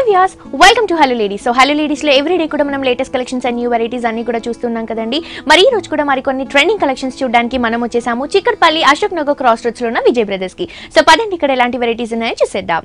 Vyas welcome to hello ladies so hello ladies లో every day కూడా మనం latest collections and new varieties అన్ని కూడా చూస్తున్నాం కదండి మరి ఈ రోజు కూడా మరికొన్ని ట్రెండింగ్ కలెక్షన్స్ చూడడానికి మనం వచ్చేసాము చిక్కడపల్లి అశోక్ నగర్ క్రాస్ రోడ్స్ లో ఉన్న విజయ్ బ్రదర్స్ కి సో పదండి ఇక్కడ ఎలాంటి వెరైటీస్ ఉన్నాయో చూసేద్దాం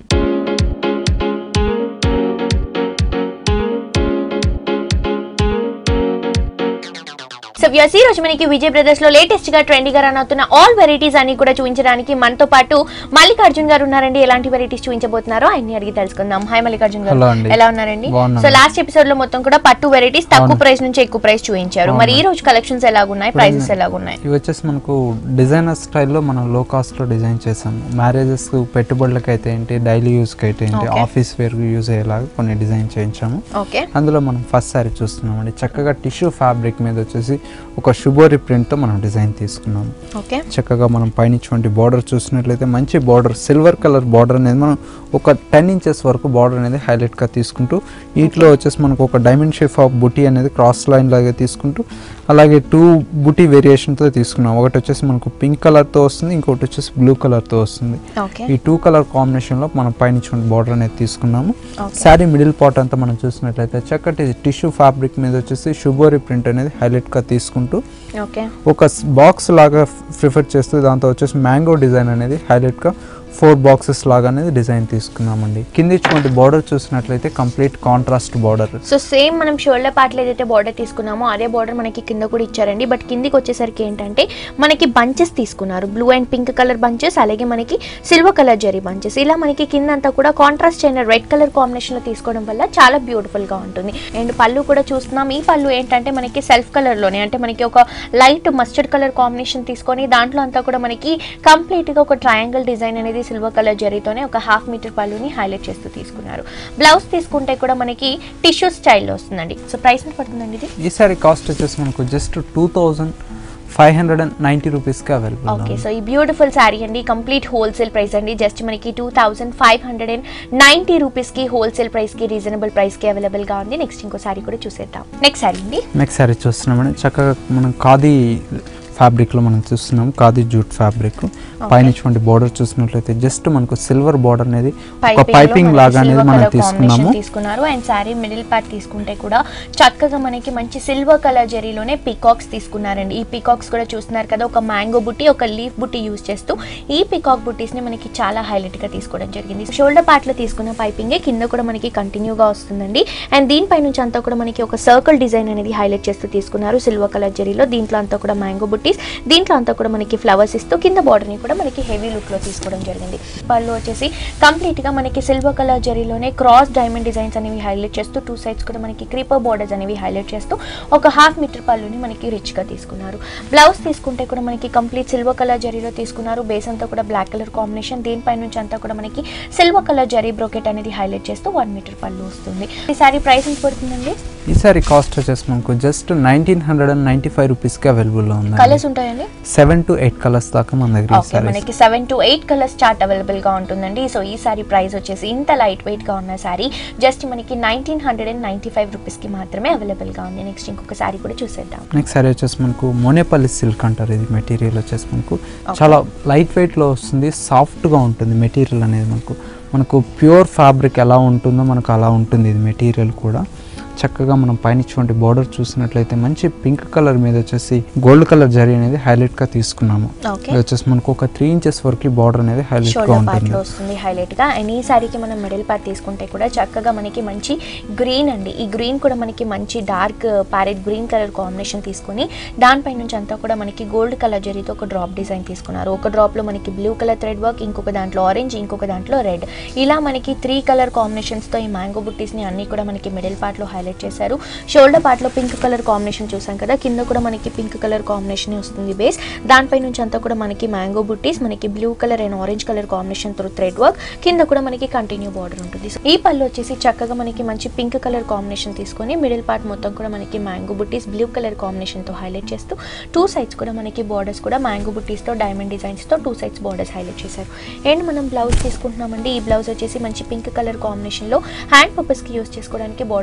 సో వ్యూస్ ఈ రోజు మనకి విజయ్ బ్రదర్స్ లో లేటెస్ట్ గా ట్రెండీ గా రన్ అవుతున్న ఆల్ వెరైటీస్ అన్ని కూడా చూపించడానికి మనతో పాటు మల్లికార్జున్ గారు ఉన్నారండి ఎలాంటి వెరైటీస్ చూపించబోతున్నారో ఆయన్ని అడిగి తెలుసుకుందాం హాయ్ మల్లికార్జున్ గారు Hello అండి. ఎలా ఉన్నారండి బాగున్నాను. సో లాస్ట్ ఎపిసోడ్ లో మొత్తం కూడా పట్టు వెరైటీస్ తక్కువ అవును. ప్రైస్ నుంచి ఎక్కువ ప్రైస్ చూపించారు మరి ఈ రోజు కలెక్షన్స్ ఎలాగున్నాయి ప్రైసెస్ ఎలాగున్నాయి ఇవి వచ్చేసి మనకు డిజైనర్ స్టైల్లో మనం లో కాస్ట్ లో డిజైన్ చేసాము మ్యారేజెస్ పెట్టుబడులకు అయితే ఏంటి డైలీ యూస్ కి అయితే ఏంటి Okay. ఆఫీస్ వేర్ యూజ్ అయ్యేలాగా కొన్ని డిజైన్ చేయించాము ఓకే అందులో మనం ఫస్ట్ సారీ చూస్తున్నామండి చక్కగా టిష్యూ ఫ్యాబ్రిక్ మీద వచ్చేసి ఒక శుభోరి print తో మనం డిజైన్ తీసుకున్నాము ఓకే చక్కగా మనం పైనుంచి బార్డర్ చూసినట్లయితే మంచి బార్డర్ సిల్వర్ కలర్ బార్డర్ అనేది మనం ఒక టెన్ ఇంచెస్ వరకు బార్డర్ అనేది highlight గా తీసుకుంటూ వీటిలో వచ్చేసి మనకు ఒక డైమండ్ షేప్ ఆఫ్ బుటీ అనేది క్రాస్ లైన్ లాగా తీసుకుంటూ అలాగే టూ బుటీ వేరియేషన్తో తీసుకున్నాం ఒకటి వచ్చేసి మనకు పింక్ కలర్తో వస్తుంది ఇంకొకటి వచ్చేసి బ్లూ కలర్తో వస్తుంది ఓకే ఈ టూ కలర్ కాంబినేషన్లో మనం పైనుంచి బార్డర్ అనేది తీసుకున్నాము Okay. శారీ మిడిల్ పార్ట్ అంతా మనం చూసినట్లయితే చక్కటి టిష్యూ ఫ్యాబ్రిక్ మీద వచ్చేసి షుబోరి ప్రింట్ అనేది highlight గా తీసుకుంటూ ఓకే ఒక బాక్స్ లాగా ప్రిఫర్ చేస్తూ దాంతో వచ్చేసి మ్యాంగో డిజైన్ అనేది హైలైట్గా ఫోర్ బాక్సెస్ లాగా అనేది డిజైన్ తీసుకున్నామండి కింద ఇచ్చుకుంటే బార్డర్ చూసినట్లయితే complete contrast border so same మనం షోల్డర్ పార్ట్లో ఏదైతే బార్డర్ తీసుకున్నామో అదే బార్డర్ మనకి కింద కూడా ఇచ్చారండి బట్ కిందికి వచ్చేసరికి ఏంటంటే మనకి బంచెస్ తీసుకున్నారు blue and pink colour bunches అలాగే మనకి సిల్వర్ కలర్ జరీ బంచెస్ ఇలా మనకి కింద అంతా కూడా కాంట్రాస్ట్ అయిన రెడ్ కలర్ కాంబినేషన్లో తీసుకోవడం వల్ల చాలా బ్యూటిఫుల్గా ఉంటుంది అండ్ పళ్ళు కూడా చూస్తున్నాం ఈ పళ్ళు ఏంటంటే మనకి సెల్ఫ్ కలర్లోనే అంటే మనకి ఒక లైట్ మస్టర్డ్ కలర్ కాంబినేషన్ తీసుకొని దాంట్లో అంతా కూడా మనకి కంప్లీట్గా ఒక ట్రయాంగిల్ డిజైన్ అనేది సిల్వర్ కలర్ జరీతోనే ఒక హాఫ్ మీటర్ పళ్ళుని హైలైట్ చేస్తూ తీసుకున్నారు బ్లౌజ్ తీసుకుంటే కూడా మనకి టిష్యూ స్టైల్లో వస్తుందండి సో ప్రైస్ ఎంత పడుతుందండి ఇది ఈ సారీ కాస్ట్ వచ్చేసి మనకు just two thousand five hundred and ninety రూపీస్కి అవైలబుల్ ఓకే సో ఈ బ్యూటిఫుల్ శారీ అండి కంప్లీట్ హోల్సేల్ ప్రైస్ అండి జస్ట్ మనకి two thousand five hundred and ninety రూపీస్కి హోల్సేల్ ప్రైస్కి రీజనబుల్ ప్రైస్కి అవైలబుల్గా ఉంది నెక్స్ట్ ఇంకో శారీ కూడా చూసేద్దాం నెక్స్ట్ శారీ అండి నెక్స్ట్ సారీ చూస్తున్నామండి చక్కగా మనం ఖాదీ ఫ్యాబ్రిక్లో మనం చూస్తున్నాం ఖాదీ జూట్ ఫ్యాబ్రిక్ పైన ఇటువంటి బార్డర్ చూసినట్లయితే జస్ట్ మనకు సిల్వర్ బార్డర్ అనేది ఒక Piping లో పైపింగ్ మనకి లాగా అనేది silver మనం colour తీసుకున్నాము combination తీసుకున్నారు అండ్ శారీ మిడిల్ పార్ట్ తీసుకుంటే కూడా చక్కగా మనకి మంచి సిల్వర్ కలర్ జరీలోనే పీకాక్స్ తీసుకున్నారండి ఈ పీకాక్స్ కూడా చూస్తున్నారు కదా ఒక మ్యాంగో బుట్టి ఒక లీఫ్ బుట్టి యూస్ చేస్తూ ఈ పీకాక్ బుట్టీస్ ని మనకి చాలా హైలైట్ గా తీసుకోవడం జరిగింది షోల్డర్ పార్ట్ లో తీసుకున్న పైపింగే కింద కూడా మనకి కంటిన్యూగా వస్తుందండి అండ్ దీనిపై నుంచి అంతా కూడా మనకి ఒక సర్కిల్ డిజైన్ అనేది హైలైట్ చేస్తూ తీసుకున్నారు సిల్వర్ కలర్ జరీలో దీంట్లో అంతా కూడా మ్యాంగో బుట్టీస్ దీంట్లో అంతా కూడా మనకి ఫ్లవర్స్ ఇస్తూ కింద border ని కూడా మనకి హెవీ లుక్ లో తీసుకోవడం జరిగింది పళ్ళు వచ్చేసి కంప్లీట్ గా మనకి సిల్వర్ కలర్ జరీలోనే క్రాస్ డైమండ్ డిజైన్స్ అనేవి హైలైట్ చేస్తూ టూ సైడ్స్ కూడా మనకి క్రీపర్ బార్డర్స్ అనేవి హైలైట్ చేస్తూ ఒక హాఫ్ మీటర్ పళ్ళుని మనకి రిచ్ గా తీసుకున్నారు బ్లౌజ్ తీసుకుంటే కూడా మనకి కంప్లీట్ సిల్వర్ కలర్ జరీలో తీసుకున్నారు బేస్ అంతా కూడా బ్లాక్ కలర్ కాంబినేషన్ దీనిపై నుంచి అంతా కూడా మనకి సిల్వర్ కలర్ జరీ బ్రోకెట్ అనేది హైలైట్ చేస్తూ వన్ మీటర్ పళ్ళు వస్తుంది ఈ సారీ ప్రైస్ ఎంత పడుతుందండి ఈ సారీ కాస్ట్ వచ్చేసి మనకు just nineteen hundred and ninety five రూపీస్కి అవైలబుల్లో ఉంది కలర్స్ ఉంటాయండి సెవెన్ టు ఎయిట్ కలర్స్ దాకా మన దగ్గర ఈ ఓకే సారీస్ మనకి seven to eight colours chart available గా ఉంటుందండి సో ఈ సారీ ప్రైస్ వచ్చేసి ఇంత లైట్ వెయిట్ గా ఉన్న సారీ జస్ట్ మనకి nineteen hundred and ninety five rupees కి మాత్రమే అవైలబుల్ గా ఉంది నెక్స్ట్ ఇంకొక సారీ కూడా చూసేద్దాం నెక్స్ట్ సారీ వచ్చేసి మనకు మోనేపల్లి సిల్క్ అంటారు ఇది మెటీరియల్ వచ్చేసి మనకు చాలా లైట్ వెయిట్లో వస్తుంది సాఫ్ట్గా ఉంటుంది మెటీరియల్ అనేది మనకు మనకు ప్యూర్ ఫ్యాబ్రిక్ ఎలా ఉంటుందో మనకు అలా ఉంటుంది ఇది మెటీరియల్ కూడా చక్కగా మనం పైన బార్డర్ చూసినట్లయితే మంచి పింక్ కలర్ మీద వచ్చేసి గోల్డ్ కలర్ జరీ అనేది హైలైట్ గా తీసుకున్నాము ఓకే ఇది వచ్చేసి మనకు ఒక త్రీ ఇంచెస్ వరకు బార్డర్ అనేది హైలైట్ గా షోల్డర్ పార్ట్ ఉంటుంది లో వస్తుంది హైలైట్ గా అండ్ ఈ సారీకి మనం మిడిల్ పార్ట్ తీసుకుంటే కూడా చక్కగా మనకి మంచి గ్రీన్ అండి ఈ గ్రీన్ కూడా మనకి మంచి dark parrot green colour combination తీసుకొని దానిపై నుంచి అంతా కూడా మనకి గోల్డ్ కలర్ జరీతో ఒక డ్రాప్ డిజైన్ తీసుకున్నారు ఒక డ్రాప్ లో మనకి బ్లూ కలర్ థ్రెడ్ వర్క్ ఇంకొక దాంట్లో ఆరెంజ్ ఇంకొక దాంట్లో రెడ్ ఇలా మనకి త్రీ కలర్ కాంబినేషన్స్ తో ఈ మ్యాంగో బుట్టీస్ ని అన్ని కూడా మనకి మిడిల్ పార్ట్ లో హైలైట్ చేశారు షోల్డర్ పార్ట్ లో పింక్ కలర్ కాంబినేషన్ చూసాం కదా కింద కూడా మనకి పింక్ కలర్ కాంబినేషన్ వస్తుంది బేస్ దానిపై నుంచి అంతా కూడా మనకి మ్యాంగో బుట్టీస్ మనకి blue colour and orange colour combination తో థ్రెడ్ వర్క్ కింద కూడా మనకి కంటిన్యూ బార్డర్ ఉంటుంది So, ఈ పళ్ళు వచ్చేసి చక్కగా మనకి మంచి పింక్ కలర్ కాంబినేషన్ తీసుకొని మిడిల్ పార్ట్ మొత్తం కూడా మనకి మ్యాంగో బుట్టీస్ బ్లూ కలర్ కాంబినేషన్ తో హైలైట్ చేస్తూ టూ సైడ్స్ కూడా మనకి బార్డర్స్ కూడా మ్యాంగో బుట్టీస్ తో డైమండ్ డిజైన్స్ తో టూ సైడ్స్ బార్డర్స్ హైలైట్ చేశారు అండ్ మనం బ్లౌజ్ తీసుకుంటున్నామండి ఈ బ్లౌజ్ వచ్చేసి మంచి పింక్ కలర్ కాంబినేషన్ లో హ్యాండ్ పర్పస్ కి యూస్ చేసుకోవడానికి బార్డర్ కూడా కంటిన్యూ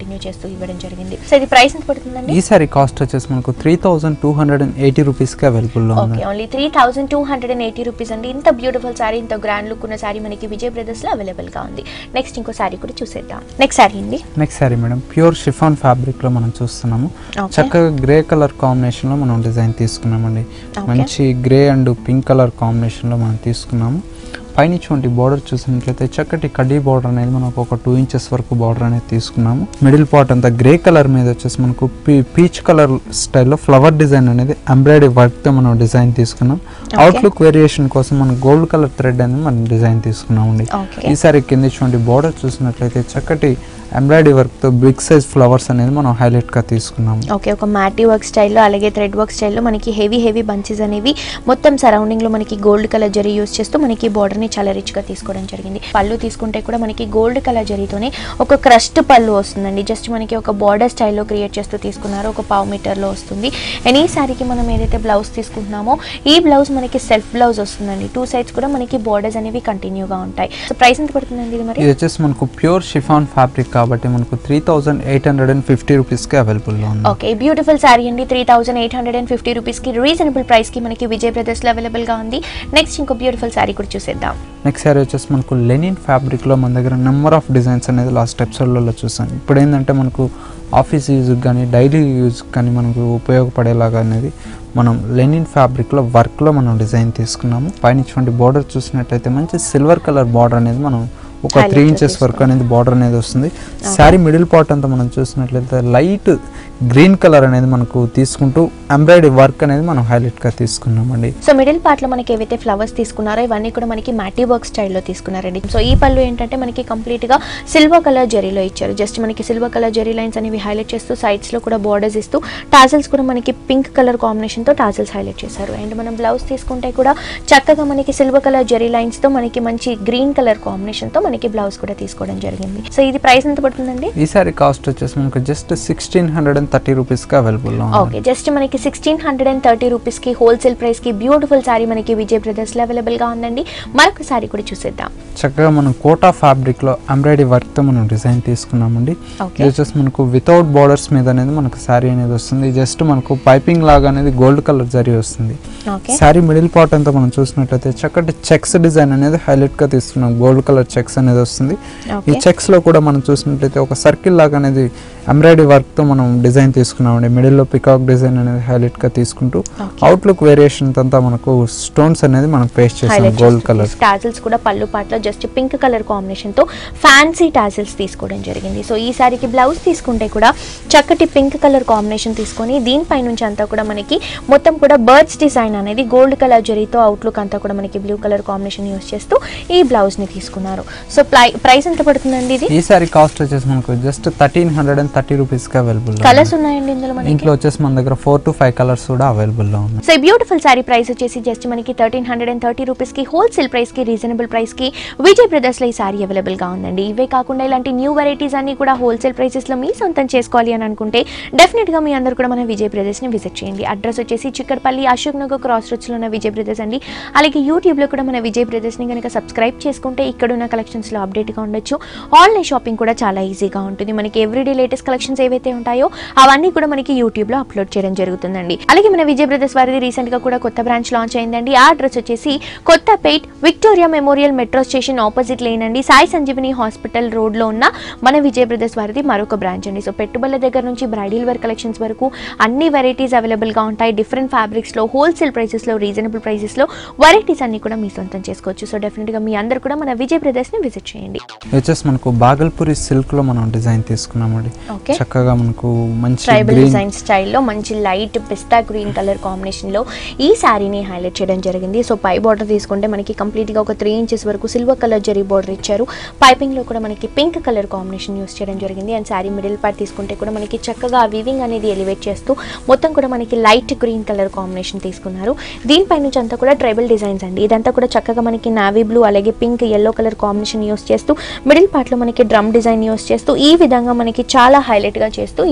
కంటిన్యూ చేస్తూ ఇవ్వడం జరిగింది సో ఇది ప్రైస్ ఎంత పడుతుందండి ఈ సారీ కాస్ట్ వచ్చేసి మనకు three thousand two hundred and eighty రూపీస్కి అవైలబుల్లో ఉంది okay only three thousand two hundred and eighty rupees అండి ఇంత బ్యూటిఫుల్ సారీ ఇంత గ్రాండ్ లుక్ ఉన్న సారీ మనకి విజయ్ బ్రదర్స్ లో అవైలబుల్ గా ఉంది నెక్స్ట్ ఇంకో సారీ కూడా చూసేద్దాం నెక్స్ట్ సారీ అండి next sari madam pure chiffon ఫ్యాబ్రిక్లో మనం చూస్తున్నాము Okay. చక్కగా గ్రే కలర్ కాంబినేషన్లో మనం డిజైన్ తీసుకున్నామండి Okay. మంచి గ్రే అండ్ పింక్ కలర్ కాంబినేషన్లో మనం తీసుకున్నాము పైనుంచి బార్డర్ చూసినట్లయితే చక్కటి కడ్డీ బార్డర్ అనేది మనకు ఒక టూ ఇంచెస్ వరకు బార్డర్ అనేది తీసుకున్నాము మిడిల్ పార్ట్ అంతా గ్రే కలర్ మీద వచ్చేసి మనకు పీచ్ కలర్ స్టైల్లో ఫ్లవర్ డిజైన్ అనేది ఎంబ్రాయిడరీ వర్క్తో మనం డిజైన్ తీసుకున్నాం అవుట్లుక్ వేరియేషన్ కోసం మనం గోల్డ్ కలర్ థ్రెడ్ అనేది మనం డిజైన్ తీసుకున్నామండి ఓకే ఈసారి కింద చూడండి బార్డర్ చూసినట్లయితే చక్కటి ఎంబ్రాయిడరీ వర్క్తో బిగ్ సైజ్ ఫ్లవర్స్ అనేది మనం హైలైట్గా తీసుకున్నాము ఓకే ఒక మ్యాటీ వర్క్ స్టైల్లో అలాగే థ్రెడ్ వర్క్ స్టైల్లో మనకి హెవీ హెవీ బంచెస్ అనేవి మొత్తం సరౌండింగ్లో మనకి గోల్డ్ కలర్ జరీ యూస్ చేస్తూ మనకి బార్డర్ని చాలా రిచ్గా తీసుకోవడం జరిగింది పళ్ళు తీసుకుంటే కూడా మనకి గోల్డ్ కలర్ జరీతోనే ఒక క్రస్ట్ పళ్ళు వస్తుందండి జస్ట్ మనకి ఒక బార్డర్ స్టైల్లో క్రియేట్ చేస్తూ తీసుకున్నారు ఒక పావు మీటర్లో వస్తుంది అండ్ ఈ శారీకి మనం ఏదైతే బ్లౌజ్ తీసుకుంటున్నామో ఈ బ్లౌజ్ మనకి సెల్ఫ్ బ్లౌజ్ వస్తుందండి టూ సైడ్స్ కూడా మనకి బార్డర్స్ అనేవి కంటిన్యూగా ఉంటాయి సో ప్రైస్ ఎంత పడుతుందండి ఇది మరి ఇది వచ్చేసి మనకు ప్యూర్ షిఫాన్ ఫ్యాబ్రిక్ కాబట్టి మనకు three thousand eight hundred and fifty రూపీస్కి అవైలబుల్లో ఉంది ఓకే బ్యూటిఫుల్ శారీ అండి three thousand eight hundred and fifty రూపీస్కి రీజనబుల్ ప్రైస్కి మనకి విజయ్ బ్రదర్స్లో అవైలబుల్గా ఉంది నెక్స్ట్ ఇంకో బ్యూటిఫుల్ శారీ కూడా చూసేద్దాం నెక్స్ట్ సారీ వచ్చేసి మనకు లెనిన్ ఫ్యాబ్రిక్లో మన దగ్గర నెంబర్ ఆఫ్ డిజైన్స్ అనేది లాస్ట్ ఎపిసోడ్లలో చూసాం ఇప్పుడు ఏంటంటే మనకు ఆఫీస్ యూజ్కి కానీ డైలీ యూజ్కి కానీ మనకు ఉపయోగపడేలాగా అనేది మనం లెనిన్ ఫ్యాబ్రిక్లో వర్క్లో మనం డిజైన్ తీసుకున్నాము పైన బార్డర్ చూసినట్టయితే మంచి సిల్వర్ కలర్ బార్డర్ అనేది మనం ఒక Highlight త్రీ తో ఇంచెస్ వరకు తీసుకున్నాం. అనేది బార్డర్ అనేది వస్తుంది శారీ మిడిల్ పార్ట్ అంతా మనం చూసినట్లయితే లైట్ గ్రీన్ కలర్ అనేది మనకు తీసుకుంటూ ఎంబ్రాయిడరీ వర్క్ అనేది మనం హైలైట్గా తీసుకున్నామండి సో మిడిల్ పార్ట్లో మనకి ఏవైతే ఫ్లవర్స్ తీసుకున్నారో ఇవన్నీ కూడా మనకి మ్యాటీ వర్క్ స్టైల్లో తీసుకున్నారండి సో ఈ పళ్ళు ఏంటంటే మనకి కంప్లీట్గా సిల్వర్ కలర్ జరీలో ఇచ్చారు జస్ట్ మనకి సిల్వర్ కలర్ జరీ లైన్స్ అనేవి హైలైట్ చేస్తూ సైడ్స్లో కూడా బార్డర్స్ ఇస్తూ టాజల్స్ కూడా మనకి పింక్ కలర్ కాంబినేషన్తో టాజల్స్ హైలైట్ చేశారు అండ్ మనం బ్లౌజ్ తీసుకుంటే కూడా చక్కగా మనకి సిల్వర్ కలర్ జరీ లైన్స్తో మనకి మంచి గ్రీన్ కలర్ కాంబినేషన్తో మనకి బ్లౌజ్ కూడా తీసుకోవడం జరిగింది సో ఇది ప్రైస్ ఎంత పడుతుందండి ఈ సారీ కాస్ట్ వచ్చేసి మనకు just sixteen hundred and thirty రూపీస్కి అవైలబుల్లో ఉంది ఓకే జస్ట్ మనకి సిక్స్టీన్ హండ్రెడ్ అండ్ థర్టీ రూపీస్కి హోల్సేల్ ప్రైస్కి బ్యూటిఫుల్ శారీ మనకి విజయ్ బ్రదర్స్లో అవైలబుల్గా ఉందండి మరొక శారీ కూడా చూసేద్దాం చక్కగా మనం కోటా ఫ్యాబ్రిక్లో ఎంబ్రాయిడరీ వర్క్తో మనం డిజైన్ తీసుకున్నామండి ఓకే ఇది వచ్చేసి మనకు వితౌట్ బార్డర్స్ మీద అనేది మనకు శారీ అనేది వస్తుంది జస్ట్ మనకు పైపింగ్ లాగా అనేది గోల్డ్ కలర్ జరీ వస్తుంది ఓకే శారీ మిడిల్ పార్ట్ అంతా మనం చూసినట్లయితే చక్కటి చెక్స్ డిజైన్ అనేది హైలైట్ గా తీసుకున్నాం గోల్డ్ కలర్ చెక్స్ అనేది వస్తుంది ఈ ఓకే చెక్స్ లో కూడా మనం చూసినట్లయితే ఒక సర్కిల్ లాగా అనేది ఎంబ్రాయిడరీ వర్క్ తో మనం డిజైన్ తీసుకున్నామండి మిడిల్ లో పికాక్ డిజైన్ అనేది హైలైట్ గా తీసుకుంటూ Okay. అవుట్లుక్ వేరియేషన్ అంతా మనకు స్టోన్స్ అనేది మనం పేస్ట్ చేసాం హైలైట్ గోల్డ్ కలర్ టాజిల్స్ కూడా పళ్ళు పాటలో జస్ట్ పింక్ కలర్ కాంబినేషన్ తో ఫ్యాన్సీ టాజిల్స్ తీసుకోవడం జరిగింది సో ఈ సారీకి బ్లౌజ్ తీసుకుంటే కూడా చక్కటి పింక్ కలర్ కాంబినేషన్ తీసుకొని దీనిపై నుంచి అంతా కూడా మనకి మొత్తం కూడా బర్డ్స్ డిజైన్ అనేది గోల్డ్ కలర్ జరీతో అవుట్లుక్ అంతా కూడా మనకి బ్లూ కలర్ కాంబినేషన్ యూస్ చేస్తూ ఈ బ్లౌజ్ ని తీసుకున్నారు సో ప్రైస్ ఎంత పడుతుందండి ఇది ఈ సారీ కాస్ట్ వచ్చేసి మనకు just thirteen hundred and thirty rupees కి అవైలబుల్ కలర్స్ ఉన్నాయండి ఇందులో మనకి ఇంట్లో వచ్చేసి మన దగ్గర ఫోర్ టు ఫైవ్ కలర్స్ కూడా అవైలబుల్ లో ఉన్నాయి సో ఈ బ్యూటిఫుల్ సారీ ప్రైస్ వచ్చేసి జస్ట్ మనకి థర్టీన్ హండ్రెడ్ అండ్ థర్టీ రూపీస్కి హోల్సేల్ ప్రైస్కి రీజనబుల్ ప్రైస్కి విజయ్ బ్రదర్స్లో ఈ సారీ అవైలబుల్గా ఉందండి ఇవే కాకుండా ఇలాంటి న్యూ వెరైటీస్ అన్ని కూడా హోల్సేల్ ప్రైసెస్లో మీ సొంతం చేసుకోవాలి అని అనుకుంటే డెఫినెట్గా మీ అందరూ కూడా మన విజయ్ బ్రదర్స్ని విజిట్ చేయండి అడ్రస్ వచ్చేసి చిక్కడపల్లి అశోక్ నగర్ క్రాస్ రోడ్స్లో ఉన్న విజయ్ బ్రదర్స్ అండి అలాగే యూట్యూబ్లో కూడా మన విజయ్ బ్రదర్స్ని కనుక సబ్స్క్రైబ్ చేసుకుంటే ఇక్కడ ఉన్న కలెక్షన్స్లో అప్డేట్గా ఉండొచ్చు ఆన్లైన్ షాపింగ్ కూడా చాలా ఈజీగా ఉంటుంది మనకి ఎవ్రీడే లేటెస్ట్ కలెక్షన్స్ ఏవైతే ఉంటాయో అవన్నీ కూడా మనకి యూట్యూబ్లో అప్లోడ్ చేయడం జరుగుతుందండి అలాగే మన విజయ్ బ్రదర్స్ వారిది రీసెంట్ గా కూడా కొత్త బ్రాంచ్ లాంచ్ అయిందండి ఆ అడ్రస్ వచ్చేసి Kothapet Victoria Memorial metro station opposite lane అండి సాయి సంజీవని హాస్పిటల్ రోడ్ లో ఉన్న మన విజయ్ బ్రదర్స్ వారిది మరొక బ్రాంచ్ అండి సో పెట్టుబడుల దగ్గర నుంచి బ్రైడల్ వేర్ కలెక్షన్స్ వరకు అన్ని వెరైటీస్ అవైలబుల్ గా ఉంటాయి డిఫరెంట్ ఫ్యాబ్రిక్స్ లో హోల్సేల్ ప్రైసెస్ లో రీజనబుల్ ప్రైసెస్ లో వెరైటీస్ అన్ని కూడా మీ సొంతం చేసుకోవచ్చు సో డెఫినెట్ గా మీ అందరు కూడా మన విజయ్ బ్రదర్స్ ని విజిట్ చేయండి ఇది వచ్చేసి మనకు బాగల్పూరి సిల్క్ లో మనం డిజైన్ తీసుకున్నామండి ఓకే చక్కగా మనకు మంచి ట్రైబల్ గ్రీన్ డిజైన్ స్టైల్లో మంచి లైట్ పిస్తా గ్రీన్ కలర్ కాంబినేషన్లో ఈ శారీని హైలైట్ చేయడం జరిగింది సో పై బార్డర్ తీసుకుంటే మనకి కంప్లీట్గా ఒక త్రీ ఇంచెస్ వరకు సిల్వర్ కలర్ జరీ బార్డర్ ఇచ్చారు పైపింగ్లో కూడా మనకి పింక్ కలర్ కాంబినేషన్ యూస్ చేయడం జరిగింది అండ్ శారీ మిడిల్ పార్ట్ తీసుకుంటే కూడా మనకి చక్కగా వీవింగ్ అనేది ఎలివేట్ చేస్తూ మొత్తం కూడా మనకి లైట్ గ్రీన్ కలర్ కాంబినేషన్ తీసుకున్నారు దీనిపై నుంచి అంతా కూడా ట్రైబల్ డిజైన్స్ అండి ఇదంతా కూడా చక్కగా మనకి నావీ బ్లూ అలాగే pink yellow colour combination use చేస్తూ మిడిల్ పార్ట్లో మనకి డ్రమ్ డిజైన్ యూస్ చేస్తూ ఈ విధంగా మనకి చాలా హైలైట్గా చేస్తూ ఈ ట్రైబల్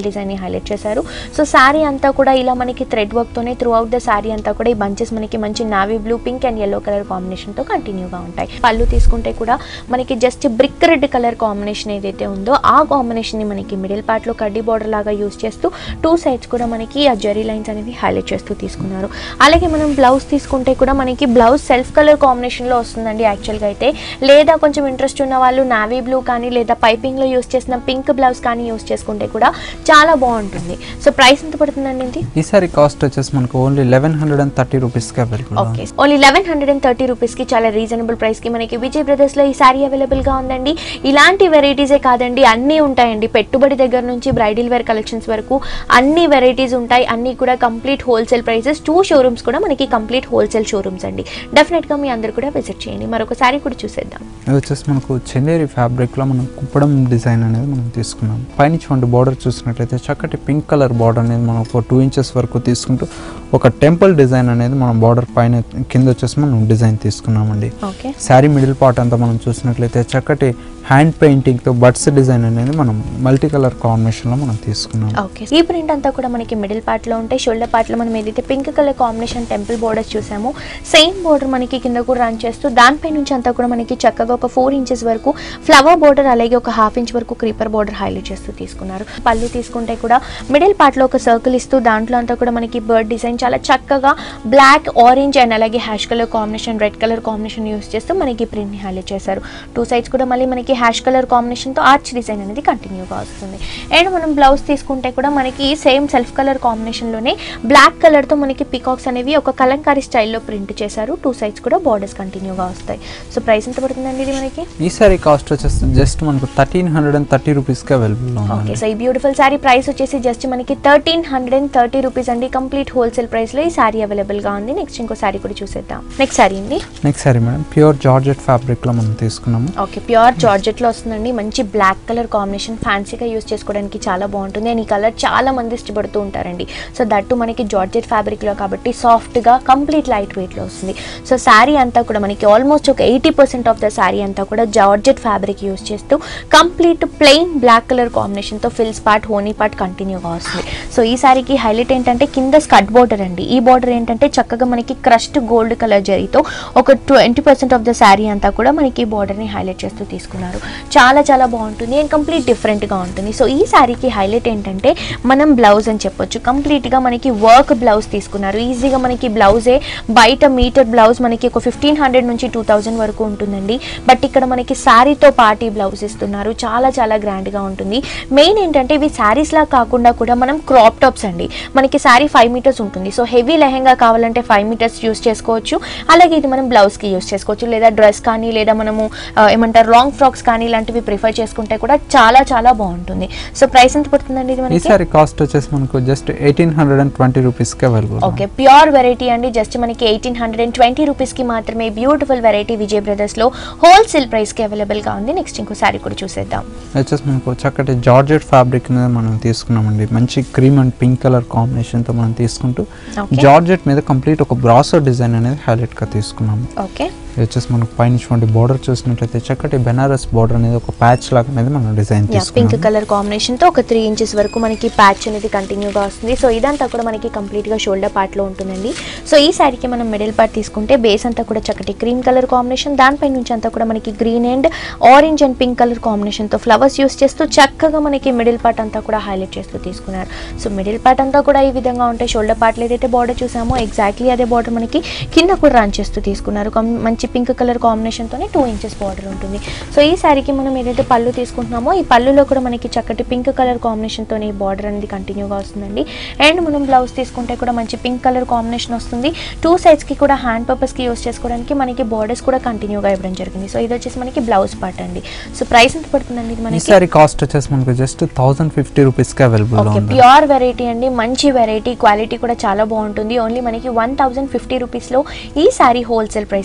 డిజైన్ ని హైలైట్ చేశారు సో శారీ అంతా కూడా ఇలా మనకి థ్రెడ్ వర్క్ తోనే త్రూ అవుట్ ద శారీ అంతా కూడా ఈ బంచెస్ మనకి మంచి navy blue pink and yellow colour combination తో కంటిన్యూగా ఉంటాయి పళ్ళు తీసుకుంటే కూడా మనకి just brick red colour combination ఏదైతే ఉందో ఆ కాంబినేషన్ ని మనకి మిడిల్ పార్ట్ లో కడ్డీ బార్డర్ లాగా యూస్ చేస్తూ టూ సైడ్స్ కూడా మనకి ఆ జరీ లైన్స్ అనేవి హైలైట్ చేస్తూ తీసుకున్నారు అలాగే మనం బ్లౌజ్ తీసుకుంటే కూడా మనకి బ్లౌజ్ సెల్ఫ్ కలర్ కాంబినేషన్ లో వస్తుందండి యాక్చువల్ గా అయితే లేదా కొంచెం ఇంట్రెస్ట్ ఉన్న వాళ్ళు నావీ బ్లూ కానీ లేదా పైపింగ్ లో యూస్ చేసిన పింక్ బ్లౌజ్ కానీ యూస్ చేసుకుంటే కూడా చాలా బాగుంటుంది సో ప్రైస్ ఎంత పడుతుందండి ఇది ఈ సారీ కాస్ట్ వచ్చేసి మనకు only eleven hundred and thirty రూపీస్కి available okay only eleven hundred and thirty రూపీస్కి చాలా రీజనబుల్ ప్రైస్కి మనకి విజయ్ బ్రదర్స్లో ఈ శారీ అవైలబుల్గా ఉందండి ఇలాంటి వెరైటీసే కాదండి అన్నీ ఉంటాయండి పెట్టుబడి దగ్గర నుంచి బ్రైడల్ వేర్ కలెక్షన్స్ వరకు అన్ని వెరైటీస్ ఉంటాయి అన్నీ కూడా complete wholesale prices two showrooms కూడా మనకి కంప్లీట్ హోల్సేల్ షోరూమ్స్ అండి డెఫినెట్గా మీ అందరు కూడా విజిట్ చేయండి మరొక శారీ కూడా చూసేద్దాం ఇది వచ్చేసి మనకు చందేరి ఫ్యాబ్రిక్లో మనం కుప్పడం డిజైన్ అనేది మనం తీసుకున్నాం పైనుంచి వంటి బార్డర్ చూసినట్లయితే చక్కటి పింక్ కలర్ బార్డర్ అనేది మనం ఒక టూ ఇంచెస్ వరకు తీసుకుంటూ ఒక టెంపుల్ డిజైన్ అనేది మనం బార్డర్ పైన కింద వచ్చేసి మనం డిజైన్ తీసుకున్నామండి ఓకే శారీ మిడిల్ పార్ట్ అంతా మనం చూసినట్లయితే చక్కటి హ్యాండ్ పెయింటింగ్తో బడ్స్ డిజైన్ అనేది మనం మల్టీ కలర్ కాంబినేషన్లో మనం తీసుకున్నాం ఓకే ఈ ప్రింట్ అంతా కూడా మనకి మిడిల్ పార్ట్ లో ఉంటాయి షోల్డర్ పార్ట్ లో మనం ఏదైతే pink colour combination temple borders చూసామో సేమ్ బోర్డర్ మనకి కింద కూడా రన్ చేస్తూ దానిపై నుంచి అంతా కూడా మనకి చక్కగా ఒక ఫోర్ ఇంచెస్ వరకు ఫ్లవర్ బోర్డర్ అలాగే ఒక హాఫ్ ఇంచ్ వరకు క్రీపర్ బోర్డర్ హైలైట్ చేస్తూ తీసుకున్నారు పళ్ళు తీసుకుంటే కూడా మిడిల్ పార్ట్ లో ఒక సర్కిల్ ఇస్తూ దాంట్లో అంతా కూడా మనకి బర్డ్ డిజైన్ చాలా చక్కగా బ్లాక్ ఆరెంజ్ అండ్ అలాగే ash colour combination red colour combination use చేస్తూ మనకి ప్రింట్ ని హైలైట్ చేశారు టూ సైడ్స్ కూడా మళ్ళీ మనకి హ్యాష్ కలర్ కాంబినేషన్ తో ఆర్చ్ డిజైన్ అనేది కంటిన్యూగా వస్తుంది అండ్ మనం బ్లౌజ్ తీసుకుంటే కూడా మనకి సేమ్ సెల్ఫ్ కలర్ కాంబినేషన్ లోనే బ్లాక్ కలర్ తో మనకి పికాక్స్ అనేవి ఒక కలంకారీ స్టైల్లో ప్రింట్ చేశారు టూ సైడ్స్ కూడా బార్డర్స్ కంటిన్యూగా వస్తాయి సో ప్రైస్ ఎంత పడుతుందండి ఇది మనకి ఈ సారీ కాస్ట్ వచ్చేసి జస్ట్ మనకు థర్టీన్ హండ్రెడ్ అండ్ థర్టీ రూపీస్కి అవైలబుల్లో ఓకే ఉందండి సో ఈ బ్యూటిఫుల్ శారీ ప్రైస్ వచ్చేసి జస్ట్ మనకి thirteen hundred and thirty rupees అండి కంప్లీట్ హోల్సేల్ ప్రైస్ లో ఈ శారీ అవైలబుల్ గా ఉంది నెక్స్ట్ ఇంకో శారీ కూడా చూసేద్దాం నెక్స్ట్ శారీ అండి next sari madam pure georgette ఫ్యాబ్రిక్లో మనం తీసుకున్నాము ఓకే ప్యూర్ జార్జెట్ లో వస్తుందండి మంచి బ్లాక్ కలర్ కాంబినేషన్ ఫ్యాన్సీగా యూస్ చేసుకోవడానికి చాలా బాగుంటుంది అండ్ ఈ కలర్ చాలా మంది ఇష్టపడుతూ ఉంటారండి సో దట్టు మనకి జార్జెట్ ఫ్యాబ్రిక్ లో కాబట్టి సాఫ్ట్ గా కంప్లీట్ లైట్ వెయిట్ లో వస్తుంది సో శారీ అంతా కూడా మనకి ఆల్మోస్ట్ ఒక eighty percent of the sari అంతా కూడా జార్జెట్ ఫ్యాబ్రిక్ యూస్ చేస్తూ complete plain black colour combination తో ఫిల్స్ పార్ట్ హోనీ పార్ట్ కంటిన్యూగా వస్తుంది సో ఈ శారీకి హైలైట్ ఏంటంటే కింద స్కట్ బోర్డర్ అండి ఈ బోర్డర్ ఏంటంటే చక్కగా మనకి క్రస్ట్ గోల్డ్ కలర్ జరీతో ఒక twenty percent of the sari అంతా కూడా మనకి ఈ border ని హైలైట్ చేస్తూ తీసుకున్నారు చాలా చాలా బాగుంటుంది అండ్ కంప్లీట్ డిఫరెంట్గా ఉంటుంది సో ఈ శారీకి హైలైట్ ఏంటంటే మనం బ్లౌజ్ అని చెప్పొచ్చు కంప్లీట్గా మనకి వర్క్ బ్లౌజ్ తీసుకున్నారు ఈజీగా మనకి బ్లౌజే బయట మీటర్ బ్లౌజ్ మనకి ఒక ఫిఫ్టీన్ హండ్రెడ్ నుంచి టూ థౌజండ్ వరకు ఉంటుందండి బట్ ఇక్కడ మనకి శారీతో పార్టీ బ్లౌజ్ ఇస్తున్నారు చాలా చాలా గ్రాండ్గా ఉంటుంది మెయిన్ ఏంటంటే ఇవి శారీస్ లా కాకుండా కూడా మనం క్రాప్ టాప్స్ అండి మనకి శారీ ఫైవ్ మీటర్స్ ఉంటుంది సో హెవీ లెహెంగా కావాలంటే ఫైవ్ మీటర్స్ యూస్ చేసుకోవచ్చు అలాగే ఇది మనం బ్లౌజ్కి యూస్ చేసుకోవచ్చు లేదా డ్రెస్ కానీ లేదా మనము ఆ, ఏమంటారు లాంగ్ ఫ్రాక్స్ కానీ ఇలాంటివి ప్రిఫర్ చేసుకుంటే కూడా చాలా చాలా బాగుంటుంది సో ప్రైస్ ఎంత పడుతుందండి ఇది ఈ మనకి సారీ కాస్ట్ వచ్చేసి మనకు just eighteen hundred and twenty రూపీస్కి అవైలబుల్ ఓకే ప్యూర్ వెరైటీ అండి జస్ట్ మనకి ఎయిటీన్ హండ్రెడ్ అండ్ ట్వంటీ రూపీస్కి మాత్రమే బ్యూటిఫుల్ వెరైటీ విజయ్ బ్రదర్స్లో హోల్సేల్ ప్రైస్కి అవైలబుల్గా ఉంది నెక్స్ట్ ఇంకో శారీ కూడా చూసేద్దాం వచ్చేసి మనకు చక్కటి జార్జెట్ ఫ్యాబ్రిక్ మీద మనం తీసుకున్నామండి మంచి క్రీమ్ అండ్ పింక్ కలర్ కాంబినేషన్తో మనం తీసుకుంటూ Okay. జార్జెట్ మీద కంప్లీట్ ఒక బ్రాసర్ డిజైన్ అనేది హైలైట్గా తీసుకున్నాము ఓకే ఇది వచ్చేసి మనకు పైన బార్డర్ చూసినట్లయితే చక్కటి బెనారస్ బార్డర్ అనేది ఒక ప్యాచ్ లాగా అనేది మనం డిజైన్ యా పింక్ తీసుకున్నాం కలర్ కాంబినేషన్ తో ఒక త్రీ ఇంచెస్ వరకు మనకి ప్యాచ్ అనేది కంటిన్యూగా వస్తుంది సో ఇదంతా కూడా మనకి కంప్లీట్ గా షోల్డర్ పార్ట్ లో ఉంటుందండి సో ఈ శారీకి మనం మిడిల్ పార్ట్ తీసుకుంటే బేస్ అంతా కూడా చక్కటి క్రీమ్ కలర్ కాంబినేషన్ దానిపై నుంచి అంతా కూడా మనకి green and orange and pink colour combination తో ఫ్లవర్స్ యూస్ చేస్తూ చక్కగా మనకి మిడిల్ పార్ట్ అంతా కూడా హైలైట్ చేస్తూ తీసుకున్నారు సో మిడిల్ పార్ట్ అంతా కూడా ఈ విధంగా ఉంటే షోల్డర్ పార్ట్ ఏదైతే బార్డర్ చూసామో ఎగ్జాక్ట్లీ అదే బార్డర్ మనకి కింద కూడా రన్ చేస్తూ తీసుకున్నారు కం- మంచి పింక్ కలర్ కాంబినేషన్ తోనే టూ ఇంచెస్ బార్డర్ ఉంటుంది సో ఈ శారీకి మనం ఏదైతే పళ్ళు తీసుకుంటున్నామో ఈ పళ్ళులో కూడా మనకి చక్కటి పింక్ కలర్ కాంబినేషన్ తోనే ఈ బార్డర్ అనేది కంటిన్యూగా వస్తుందండి అండ్ మనం బ్లౌజ్ తీసుకుంటే కూడా మంచి పింక్ కలర్ కాంబినేషన్ వస్తుంది టూ సైడ్స్ కి కూడా హ్యాండ్ పర్పస్ కి యూస్ చేసుకోవడానికి మనకి బార్డర్స్ కూడా కంటిన్యూగా ఇవ్వడం జరిగింది సో ఇది వచ్చేసి మనకి బ్లౌజ్ పార్ట్ అండి సో ప్రైస్ ఎంత పడుతుందండి ఇది ఈ మనకి సారీ కాస్ట్ వచ్చేసి మనకు జస్ట్ థౌసండ్ ఫిఫ్టీ రూపీస్కి అవైలబుల్లో ఓకే ఉంది ప్యూర్ వెరైటీ అండి మంచి వెరైటీ క్వాలిటీ కూడా చాలా బాగుంటుంది ఓన్లీ మనకి వన్ థౌజండ్ ఫిఫ్టీ రూపీస్లో ఈ శారీ హోల్సేల్ ప్రైస్కి అవైలబుల్గా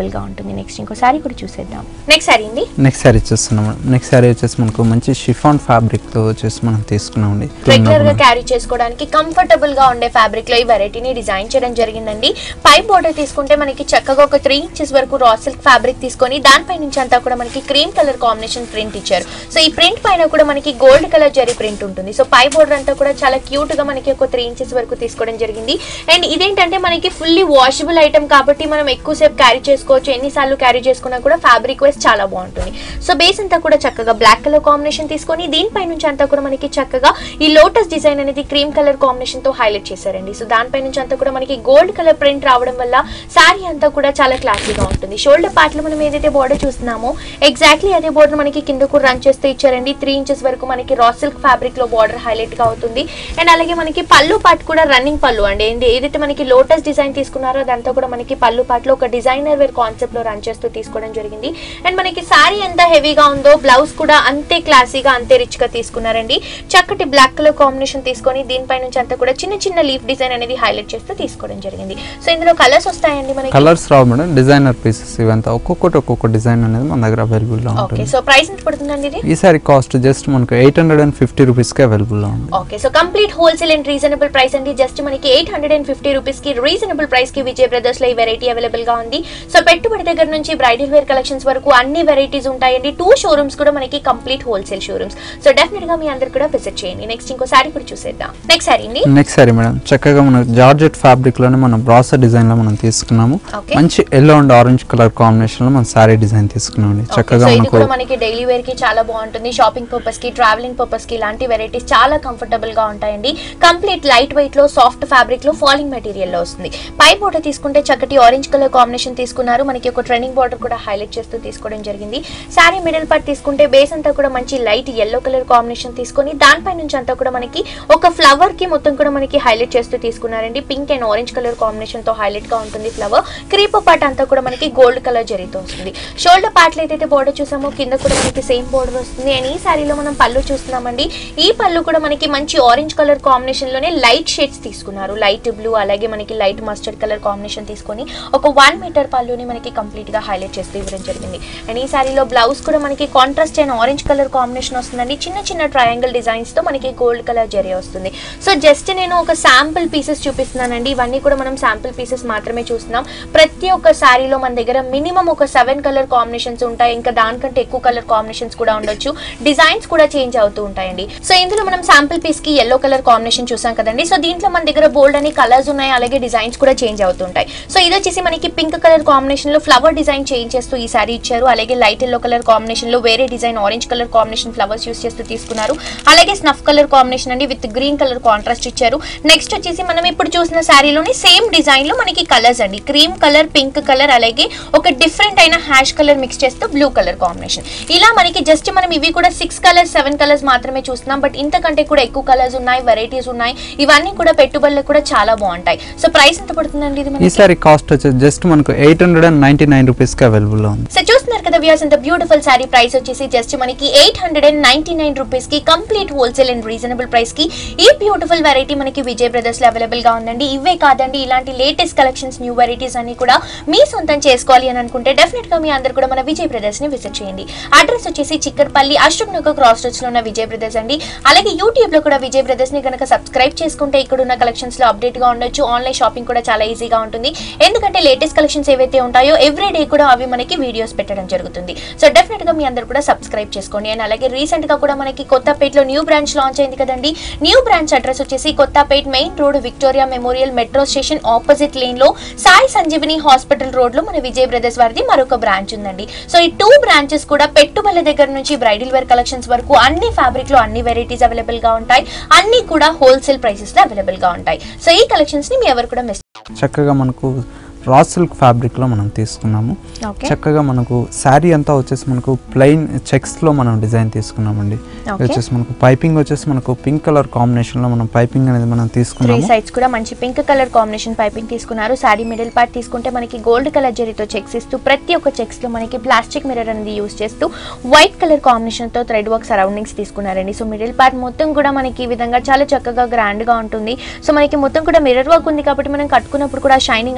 అవైలబుల్ గా ఉంటుంది నెక్స్ట్ ఇంకో సారీ కూడా చూసేద్దాం నెక్స్ట్ సారీ అండి నెక్స్ట్ శారీ చూస్తున్నాం నెక్స్ట్ శారీ వచ్చేసి మనకు మంచి షిఫాన్ ఫ్యాబ్రిక్తో వచ్చేసి మనం తీసుకున్నామండి రెగ్యులర్ గా క్యారీ చేసుకోవడానికి కంఫర్టబుల్ గా ఉండే ఫ్యాబ్రిక్ లో ఈ వెరైటీని డిజైన్ చేయడం జరిగిందండి పై బోర్డర్ తీసుకుంటే మనకి చక్కగా ఒక త్రీ ఇంచెస్ వరకు రా సిల్క్ ఫ్యాబ్రిక్ తీసుకొని దానిపై నుంచి అంతా కూడా మనకి క్రీమ్ కలర్ కాంబినేషన్ ప్రింట్ ఇచ్చారు సో ఈ ప్రింట్ పైన కూడా మనకి గోల్డ్ కలర్ జరీ ప్రింట్ ఉంటుంది సో పై బోర్డర్ అంతా కూడా చాలా క్యూట్ గా మనకి ఒక త్రీ ఇంచెస్ వరకు తీసుకోవడం జరిగింది అండ్ ఇదేంటంటే మనకి ఫుల్లీ వాషబుల్ ఐటమ్ కాబట్టి మనం ఎక్కువసేపు క్యారీ చేసుకోవచ్చు ఎన్నిసార్లు క్యారీ చేసుకున్నా కూడా ఫ్యాబ్రిక్ వైస్ చాలా బాగుంటుంది సో బేస్ అంతా కూడా చక్కగా బ్లాక్ కలర్ కాంబినేషన్ తీసుకొని దీనిపై నుంచి అంతా కూడా మనకి చక్కగా ఈ లోటస్ డిజైన్ అనేది క్రీమ్ కలర్ కాంబినేషన్ తో హైలైట్ చేశారండి సో దానిపై నుంచి అంతా కూడా మనకి గోల్డ్ కలర్ ప్రింట్ రావడం వల్ల శారీ అంతా కూడా చాలా క్లాసీగా ఉంటుంది షోల్డర్ పార్ట్ లో మనం ఏదైతే బోర్డర్ చూస్తున్నామో ఎగ్జాక్ట్లీ అదే బోర్డర్ మనకి కింద కూడా రన్ చేస్తూ ఇచ్చారండి త్రీ ఇంచెస్ వరకు మనకి రా సిల్క్ ఫ్యాబ్రిక్ లో బార్డర్ హైలైట్ గా అవుతుంది అండ్ అలాగే మనకి పళ్ళు పార్ట్ కూడా రన్నింగ్ పళ్ళు అండి ఏంటి- ఏదైతే మనకి లోటస్ డిజైన్ తీసుకున్నారో అదంతా కూడా మనకి పళ్ళు పార్ట్ లో ఒక డిజైనర్ వేర్ కాన్సెప్ట్ లో రన్ చేస్తూ తీసుకోవడం జరిగింది అండ్ మనకి శారీ ఎంత హెవీగా ఉందో బ్లౌజ్ కూడా అంతే క్లాసీగా అంతే రిచ్ గా తీసుకున్నారండి చక్కటి బ్లాక్ కలర్ కాంబినేషన్ తీసుకొని దీనిపై నుంచి అంతా కూడా చిన్న చిన్న లీఫ్ డిజైన్ అనేది హైలైట్ చేస్తూ తీసుకోవడం జరిగింది సో ఇందులో కలర్స్ వస్తాయండి మనకి కలర్స్ రావు మేడం డిజైనర్ పీసెస్ ఇవంతా ఒక్కొక్కటి ఒక్కొక్క డిజైన్ అనేది మన దగ్గర అవైలబుల్లో ఓకే ఉంటుంది సో ప్రైస్ ఎంత పడుతుందండి ఇది ఈ సారీ కాస్ట్ జస్ట్ మనకు ఎయిట్ హండ్రెడ్ అండ్ ఫిఫ్టీ రూపీస్కే అవైలబుల్లో ఉంది okay so complete wholesale and reasonable price అండి జస్ట్ మనకి eight hundred and fifty rupees కి రీజనబుల్ ప్రైస్ కి విజయ్ బ్రదర్స్ లో ఈ వెరైటీ అవైలబుల్ గా ఉంది సో పెట్టుబడి దగ్గర నుంచి బ్రైడల్ వేర్ కలెక్షన్స్ వరకు అన్ని వెరైటీస్ ఉంటాయండి టూ షోరూమ్స్ కూడా మనకి complete wholesale showrooms so definite గా మీ అందరు కూడా విజిట్ చేయండి నెక్స్ట్ ఇంకో సారీ కూడా చూసేద్దాం నెక్స్ట్ సారీ అండి నెక్స్ట్ సారీ మేడం చక్కగా మన జార్జెట్ ఫ్యాబ్రిక్ లోనే మనం బ్రాసర్ డిజైన్ లో మనం తీసుకున్నాము Okay. మంచి yellow and orange colour combination లో మనం సారీ డిజైన్ తీసుకున్నామండి చక్కగా సో ఇది మనకు కూడా మనకి డైలీ వేర్ కి చాలా బాగుంటుంది షాపింగ్ పర్పస్ కి ట్రావెలింగ్ పర్పస్ కి ఇలాంటి వెరైటీస్ చాలా కంఫర్టబుల్ గా ఉంటాయండి కంప్లీట్ లైట్ వెయిట్ లో సాఫ్ట్ ఫ్యాబ్రిక్ లో ఫాలింగ్ మెటీరియల్ లో వస్తుంది పై బోర్డర్ తీసుకుంటే చక్కటి ఆరెంజ్ కలర్ కాంబినేషన్ తీసుకున్నారు మనకి ఒక ట్రెండింగ్ బార్డర్ కూడా హైలైట్ చేస్తూ తీసుకోవడం జరిగింది శారీ మిడిల్ పార్ట్ తీసుకుంటే బేస్ అంతా కూడా మంచి లైట్ ఎల్లో కలర్ కాంబినేషన్ తీసుకొని దానిపై నుంచి అంతా కూడా మనకి ఒక ఫ్లవర్ కి మొత్తం కూడా మనకి హైలైట్ చేస్తూ తీసుకున్నారండి pink and orange colour combination తో హైలైట్ గా ఉంటుంది ఫ్లవర్ క్రీపర్ పార్ట్ అంతా కూడా మనకి గోల్డ్ కలర్ జరీతో వస్తుంది షోల్డర్ పార్ట్ లో ఏదైతే బోర్డర్ చూసామో కింద కూడా మనకి సేమ్ బోర్డర్ వస్తుంది అండ్ ఈ శారీలో మనం పళ్ళు చూస్తున్నామండి ఈ పళ్ళు కూడా మనకి మంచి ఆరెంజ్ కలర్ కాంబినేషన్ లోనే లైట్ షేడ్స్ తీసుకున్నారు లైట్ బ్లూ అలాగే మనకి లైట్ మస్టర్డ్ కలర్ కాంబినేషన్ తీసుకొని ఒక వన్ మీటర్ పళ్ళుని మనకి కంప్లీట్ గా హైలైట్ చేస్తూ ఇవ్వడం జరిగింది అండ్ ఈ శారీలో బ్లౌజ్ కూడా మనకి contrast and orange colour combination వస్తుందండి చిన్న చిన్న ట్రయాంగిల్ డిజైన్స్ తో మనకి గోల్డ్ కలర్ జరీ వస్తుంది సో జస్ట్ నేను ఒక శాంపుల్ పీసెస్ చూపిస్తున్నానండి ఇవన్నీ కూడా మనం శాంపుల్ పీసెస్ మాత్రమే చూస్తున్నాం ప్రతి ఒక్క శారీలో మన దగ్గర మినిమం ఒక సెవెన్ కలర్ కాంబినేషన్స్ ఉంటాయి ఇంకా దానికంటే ఎక్కువ కలర్ కాంబినేషన్స్ కూడా ఉండొచ్చు డిజైన్స్ కూడా చేంజ్ అవుతూ ఉంటాయండి సో ఇందులో మనం శాంపుల్ పీస్ కి ఎల్లో కలర్ కాంబినేషన్ చూసాం కదండి సో దీంట్లో మన దగ్గర బోల్డ్ అని కలర్స్ ఉన్నాయి అలాగే డిజైన్స్ కూడా చేంజ్ అవుతుంటాయి సో ఇది వచ్చేసి మనకి పింక్ కలర్ కాంబినేషన్ లో ఫ్లవర్ డిజైన్ చేంజ్ చేస్తూ ఈ సారీ ఇచ్చారు అలాగే లైట్ ఎల్లో కలర్ కాంబినేషన్ లో వేరే design orange colour combination flowers use చేస్తూ తీసుకున్నారు అలాగే స్నఫ్ కలర్ కాంబినేషన్ అండి విత్ గ్రీన్ కలర్ కాంట్రాస్ట్ ఇచ్చారు నెక్స్ట్ వచ్చేసి మనం ఇప్పుడు చూసిన శారీలోని సేమ్ డిజైన్ లో మనకి కలర్స్ అండి క్రీమ్ కలర్ పింక్ కలర్ అలాగే ఒక డిఫరెంట్ అయిన హ్యాష్ కలర్ మిక్స్ చేస్తూ బ్లూ కలర్ కాంబినేషన్ ఇలా మనకి జస్ట్ మనం ఇవి కూడా సిక్స్ కలర్స్ సెవెన్ కలర్స్ మాత్రమే చూస్తున్నాం బట్ ఇంతకంటే కూడా ఎక్కువ కలర్స్ ఉన్నాయి వెరైటీస్ ఉన్నాయి ఇవన్నీ కూడా పెట్టుబడులకు కూడా చాలా బాగుంటాయి సో ప్రైస్ ఎంత పడుతుందండి ఇది ఈ మనకి సారీ కాస్ట్ వచ్చేసి జస్ట్ మనకు eight hundred and ninety nine రూపీస్కి అవైలబుల్లో ఉంది సో చూస్తున్నారు కదా వ్యూస్ ఇంత బ్యూటిఫుల్ సారీ ప్రైస్ వచ్చేసి జస్ట్ మనకి eight hundred and ninety nine rupees కి complete wholesale and reasonable price కి ఈ బ్యూటిఫుల్ వెరైటీ మనకి విజయ్ బ్రదర్స్ లో అవైలబుల్ గా ఉందండి ఇవే కాదండి ఇలాంటి లేటెస్ట్ కలెక్షన్స్ న్యూ వెరైటీస్ అన్ని కూడా మీ సొంతం చేసుకోవాలి అని అనుకుంటే డెఫినెట్ గా మీ అందరు కూడా మన విజయ్ బ్రదర్స్ ని విజిట్ చేయండి అడ్రస్ వచ్చేసి చిక్కర్పల్లి అశోక్ నగర్ క్రాస్ రోడ్స్ లో ఉన్న విజయ్ బ్రదర్స్ అండి అలాగే యూట్యూబ్ లో కూడా విజయ్ బ్రదర్స్ ని కనుక సబ్స్క్రైబ్ చేసుకుంటే ఇక్కడ ఉన్న కలెక్షన్స్ లో అప్డేట్ గా ఉండొచ్చు ఆన్లైన్ షాపింగ్ కూడా చాలా ఈజీగా ఉంటుంది ఎందుకంటే లేటెస్ట్ కలెక్షన్స్ ఏవైతే ఉంటాయో ఎవ్రీ డే కూడా అవి మనకి వీడియోస్ పెట్టడం జరుగుతుంది సో డెఫినెట్ గా మీ అందరు కూడా సబ్స్క్రైబ్ చేసుకోండి అండ్ అలాగే రీసెంట్ గా కూడా మనకి కొత్తపేటలో న్యూ బ్రాంచ్ లాంచ్ అయింది కదండి న్యూ బ్రాంచ్ అడ్రస్ వచ్చేసి Kothapeta main road Victoria Memorial metro station opposite lane లో సాయి సంజీవిని హాస్పిటల్ రోడ్ లో మన విజయ్ బ్రదర్స్ వారిది మరొక బ్రాంచ్ ఉందండి సో ఈ టూ బ్రాంచెస్ కూడా పెట్టుబడుల దగ్గర నుంచి బ్రైడల్ వేర్ కలెక్షన్స్ వరకు అన్ని ఫ్యాబ్రిక్ లో అన్ని వెరైటీస్ అవైలబుల్ గా ఉంటాయి అన్ని కూడా హోల్సేల్ ప్రైసెస్ లో అవైలబుల్ గా ఉంటాయి సో ఈ కలెక్షన్స్ ని మీ ఎవరు కూడా మిస్ చక్కగా మనకు రా సిల్క్ ఫ్యాబ్రిక్లో మనం తీసుకున్నాము ఓకే చక్కగా మనకు శారీ అంతా వచ్చేసి మనకు ప్లెయిన్ చెక్స్లో మనం డిజైన్ తీసుకున్నామండి ఇది Okay. వచ్చేసి మనకు పైపింగ్ వచ్చేసి మనకు పింక్ కలర్ కాంబినేషన్లో మనం పైపింగ్ అనేది మనం త్రీ తీసుకున్నాము సైడ్స్ కూడా మంచి పింక్ కలర్ కాంబినేషన్ పైపింగ్ తీసుకున్నారు సారీ మిడిల్ పార్ట్ తీసుకుంటే మనకి గోల్డ్ కలర్ జరీతో చెక్స్ ఇస్తూ ప్రతి ఒక్క చెక్స్ లో మనకి ప్లాస్టిక్ మిర్రర్ అనేది యూస్ చేస్తూ వైట్ కలర్ కాంబినేషన్ తో థ్రెడ్ వర్క్ సరౌండింగ్స్ తీసుకున్నారండి సో మిడిల్ పార్ట్ మొత్తం కూడా మనకి ఈ విధంగా చాలా చక్కగా గ్రాండ్ గా ఉంటుంది సో మనకి మొత్తం కూడా మిర్రర్ వర్క్ ఉంది కాబట్టి మనం కట్టుకున్నప్పుడు కూడా షైనింగ్ అనేది కంప్లీట్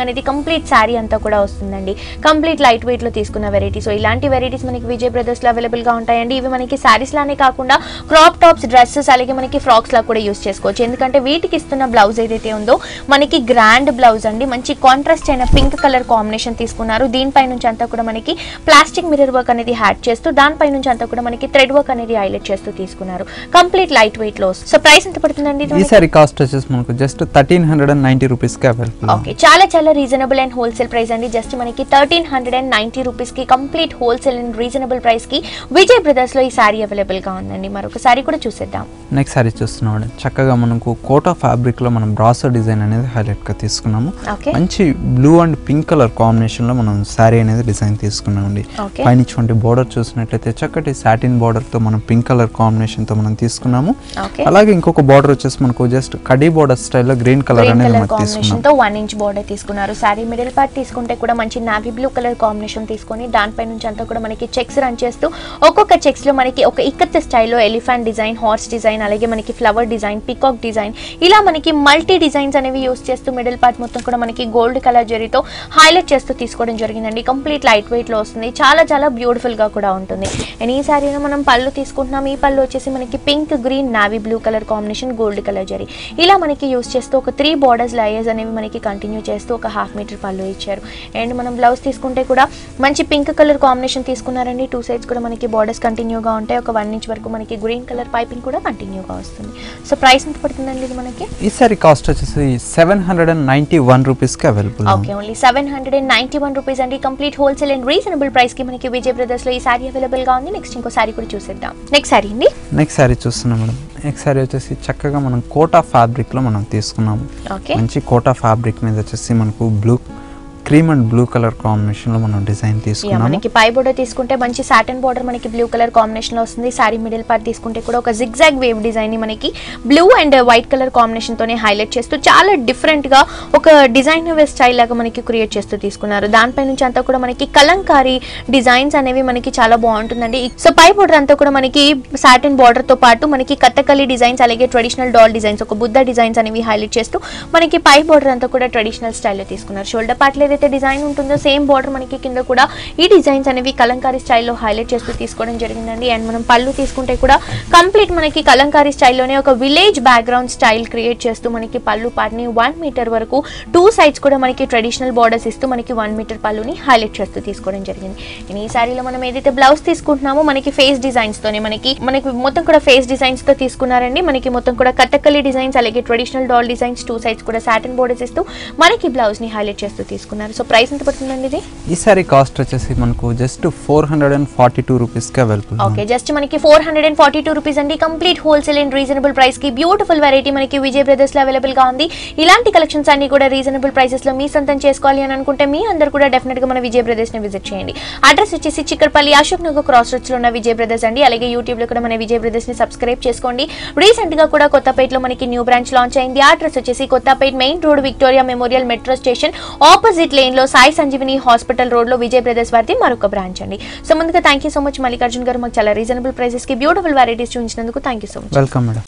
కంప్లీట్ శారీ అంతా కూడా వస్తుందండి కంప్లీట్ లైట్ వెయిట్ లో తీసుకున్న వెరైటీ సో ఇలాంటి వెరైటీస్ మనకి విజయ్ బ్రదర్స్ లో అవైలబుల్ గా ఉంటాయండి ఇవి మనకి శారీస్ లానే కాకుండా క్రాప్ టాప్స్ డ్రెస్సెస్ అలాగే మనకి ఫ్రాక్స్ లా కూడా యూస్ చేసుకోవచ్చు ఎందుకంటే వీటికి ఇస్తున్న బ్లౌజ్ ఏదైతే ఉందో మనకి గ్రాండ్ బ్లౌజ్ అండి మంచి కాంట్రాస్ట్ అయిన పింక్ కలర్ కాంబినేషన్ తీసుకున్నారు దీనిపై నుంచి అంతా కూడా మనకి ప్లాస్టిక్ మిర్రర్ వర్క్ అనేది హ్యాడ్ చేస్తూ దానిపై నుంచి అంతా కూడా మనకి థ్రెడ్ వర్క్ అనేది హైలైట్ చేస్తూ తీసుకున్నారు కంప్లీట్ లైట్ వెయిట్ లో సో ప్రైస్ ఎంత పడుతుందండి ఇది ఈ మనకి? సారీ కాస్ట్ వచ్చేసి మనకు just thirteen hundred and ninety రూపీస్కి అవైలబుల్ ఓకే చాలా చాలా రీజనబుల్ అండ్ హోల్సేల్ ప్రైస్ అండి జస్ట్ మనకి thirteen hundred and ninety rupees కి complete wholesale and reasonable price కి విజయ్ బ్రదర్స్ లో ఈ సారీ అవైలబుల్ గా ఉందండి మరొక సారీ కూడా చూసేద్దాం నెక్స్ట్ సారీ చూస్తున్నాం చక్కగా మనకు కోటా ఫ్యాబ్రిక్ లో మనం బ్రాసో డిజైన్ అనేది హైలైట్ గా తీసుకున్నాము ఓకే మంచి blue and pink colour combination లో మనం శారీ అనేది డిజైన్ తీసుకున్నామండి ఓకే పైన ఇటువంటి బోర్డర్ చూసినట్లయితే చక్కటి సాటిన్ బోర్డర్ తో మనం పింక్ కలర్ కాంబినేషన్ తో మనం తీసుకున్నాము ఓకే అలాగే ఇంకొక బోర్డర్ వచ్చేసి మనకు జస్ట్ కడీ బోర్డర్ స్టైల్లో గ్రీన్ కలర్ గ్రీన్ అనేది కలర్ మనకు కాంబినేషన్ తీసుకున్నాం తో వన్ ఇంచ్ బోర్డర్ తీసుకున్నారు సారీ మిడిల్ పార్ట్ తీసుకుంటే కూడా మంచి నావీ బ్లూ కలర్ కాంబినేషన్ తీసుకొని దానిపై నుంచి అంతా కూడా మనకి చెక్స్ రన్ చేస్తూ ఒక్కొక్క చెక్స్ లో మనకి ఒక ఇక్కత్ స్టైల్లో ఎలిఫెంట్ డిజైన్ హార్స్ డిజైన్ అలాగే మనకి ఫ్లవర్ డిజైన్ పికాక్ డిజైన్ ఇలా మనకి మల్టీ డిజైన్స్ అనేవి యూస్ చేస్తూ మిడిల్ పార్ట్ మొత్తం కూడా మనకి గోల్డ్ కలర్ జరీతో హైలైట్ చేస్తూ తీసుకోవడం జరిగిందండి కంప్లీట్ లైట్ వెయిట్ లో వస్తుంది చాలా చాలా బ్యూటిఫుల్ గా కూడా ఉంటుంది అండ్ ఈ శారీలో మనం పళ్ళు తీసుకుంటున్నాం ఈ పళ్ళు వచ్చేసి మనకి pink green navy blue colour combination gold colour జరీ ఇలా మనకి యూస్ చేస్తూ ఒక త్రీ బార్డర్స్ లయర్స్ అనేవి మనకి కంటిన్యూ చేస్తూ ఒక హాఫ్ మీటర్ పళ్ళు ఇచ్చారు అండ్ మనం బ్లౌజ్ తీసుకుంటే కూడా మంచి పింక్ కలర్ కాంబినేషన్ తీసుకున్నారండి టూ సైడ్స్ కూడా మనకి బార్డర్స్ కంటిన్యూగా ఉంటాయి ఒక వన్ ఇంచ్ వరకు మనకి గ్రీన్ కలర్ పైపింగ్ కూడా కంటిన్యూగా వస్తుంది సో ప్రైస్ ఎంత పడుతుందండి ఇది మనకి ఈ సారీ కాస్ట్ వచ్చేసి seven hundred and ninety one రూపీస్కి available okay only seven hundred and ninety one rupees అండి complete wholesale and reasonable price కి మనకి విజయ్ బ్రదర్స్ లో ఈ సారీ అవైలబుల్ గా ఉంది నెక్స్ట్ ఇంకో సారీ కూడా చూసేద్దాం నెక్స్ట్ సారీ అండి నెక్స్ట్ సారీ చూస్తున్నాం మేడం నెక్స్ట్ సారీ వచ్చేసి చక్కగా మనం కోటా ఫ్యాబ్రిక్లో మనం తీసుకున్నాము ఓకే మంచి కోటా ఫ్యాబ్రిక్ మీద వచ్చేసి మనకు blue cream and blue colour కాంబినేషన్లో మనం డిజైన్ యా తీసుకున్నాము మనకి పై బోర్డర్ తీసుకుంటే మంచి సాటన్ బోర్డర్ మనకి బ్లూ కలర్ కాంబినేషన్ లో వస్తుంది సారీ మిడిల్ పార్ట్ తీసుకుంటే కూడా ఒక జిగ్జాగ్ వేవ్ డిజైన్ ని మనకి blue and white colour combination తోనే హైలైట్ చేస్తూ చాలా డిఫరెంట్ గా ఒక డిజైనర్ స్టైల్ లాగా మనకి క్రియేట్ చేస్తూ తీసుకున్నారు దానిపై నుంచి అంతా కూడా మనకి కలంకారీ డిజైన్స్ అనేవి మనకి చాలా బాగుంటుందండి సో పై బోర్డర్ అంతా కూడా మనకి సాటన్ బోర్డర్ తో పాటు మనకి కథకలి డిజైన్స్ అలాగే ట్రెడిషనల్ డాల్ డిజైన్స్ ఒక బుద్ధ డిజైన్స్ అనేవి హైలైట్ చేస్తూ మనకి పై బోర్డర్ అంతా కూడా ట్రెడిషనల్ స్టైల్లో తీసుకున్నారు షోల్డర్ పార్ట్ ఏదైతే డిజైన్ ఉంటుందో సేమ్ బార్డర్ మనకి కింద కూడా ఈ డిజైన్స్ అనేవి కలంకారీ స్టైల్లో హైలైట్ చేస్తూ తీసుకోవడం జరిగిందండి అండ్ మనం పళ్ళు తీసుకుంటే కూడా కంప్లీట్ మనకి కలంకారీ స్టైల్లోనే ఒక విలేజ్ బ్యాక్గ్రౌండ్ స్టైల్ క్రియేట్ చేస్తూ మనకి పళ్ళు పార్ట్ని వన్ మీటర్ వరకు టూ సైడ్స్ కూడా మనకి ట్రెడిషనల్ బార్డర్స్ ఇస్తూ మనకి వన్ మీటర్ పళ్ళుని హైలైట్ చేస్తూ తీసుకోవడం జరిగింది అండ్ ఈ సారీలో మనం ఏదైతే బ్లౌజ్ తీసుకుంటున్నామో మనకి ఫేస్ డిజైన్స్ తోనే మనకి మనకి మొత్తం కూడా ఫేస్ డిజైన్స్ తో తీసుకున్నారండి మనకి మొత్తం కూడా కథకలి డిజైన్స్ అలాగే traditional doll designs two sides కూడా సాటన్ బోర్డర్స్ ఇస్తూ మనకి బ్లౌజ్ ని హైలైట్ చేస్తూ తీసుకున్నారు సో ప్రైస్ ఎంత పడుతుందండి ఇది ఈ సారీ కాస్ట్ వచ్చేసి మనకు just four hundred and forty two రూపీస్కి అవైలబుల్ ఓకే జస్ట్ మనకి four hundred and forty two rupees అండి complete wholesale and reasonable price కి బ్యూటిఫుల్ వెరైటీ మనకి విజయ్ బ్రదర్స్ లో అవైలబుల్ గా ఉంది ఇలాంటి కలెక్షన్స్ అన్ని కూడా రీజనబుల్ ప్రైసెస్ లో మీ సొంతం చేసుకోవాలి అని అనుకుంటే మీ అందరు కూడా డెఫినెట్ గా మన విజయ్ బ్రదర్స్ ని విజిట్ చేయండి అడ్రస్ వచ్చేసి చిక్కర్పల్లి అశోక్ నగర్ క్రాస్ రోడ్స్ లో ఉన్న విజయ్ బ్రదర్స్ అండి అలాగే యూట్యూబ్ లో కూడా మన విజయ్ బ్రదర్స్ ని సబ్స్క్రైబ్ చేసుకోండి రీసెంట్ గా కూడా కొత్తపేటలో మనకి న్యూ బ్రాంచ్ లాంచ్ అయింది అడ్రస్ వచ్చేసి Kothapeta main road Victoria Memorial metro station opposite lane లో సాయి సంజీవిని హాస్పిటల్ రోడ్ లో విజయ్ బ్రదర్స్ వారిది మరొక బ్రాంచ్ అండి సో ముందుగా thank you so much Mallikarjun garu మాకు చాలా రీజనబుల్ ప్రైసెస్ కి బ్యూటిఫుల్ వెరైటీస్ చూపించినందుకు thank you so much welcome madam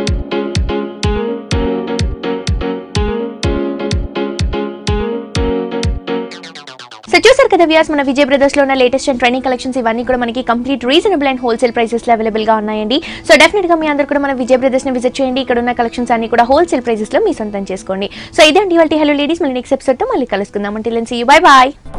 so చూసారు కదా వ్యాస్ మన విజయ్ బ్రదర్స్ లో ఉన్న లేటెస్ట్ అండ్ ట్రైనింగ్ కలెక్షన్స్ ఇవన్నీ కూడా మనకి complete reasonable and wholesale prices లో అవైలబుల్ గా ఉన్నాయండి సో డెఫినెట్ గా మీ అందరు కూడా మన విజయ్ బ్రదర్స్ ని విజిట్ చేయండి ఇక్కడ ఉన్న కలెక్షన్స్ అన్ని కూడా హోల్సేల్ ప్రైసెస్ లో మీ సొంతం చేసుకోండి సో ఇదండి వాళ్ళ హలో లేడీస్ మళ్ళీ నెక్స్ట్ ఎపిసోడ్ తో మళ్ళీ కలుసుకుందాం అంటే సీ బై బాయ్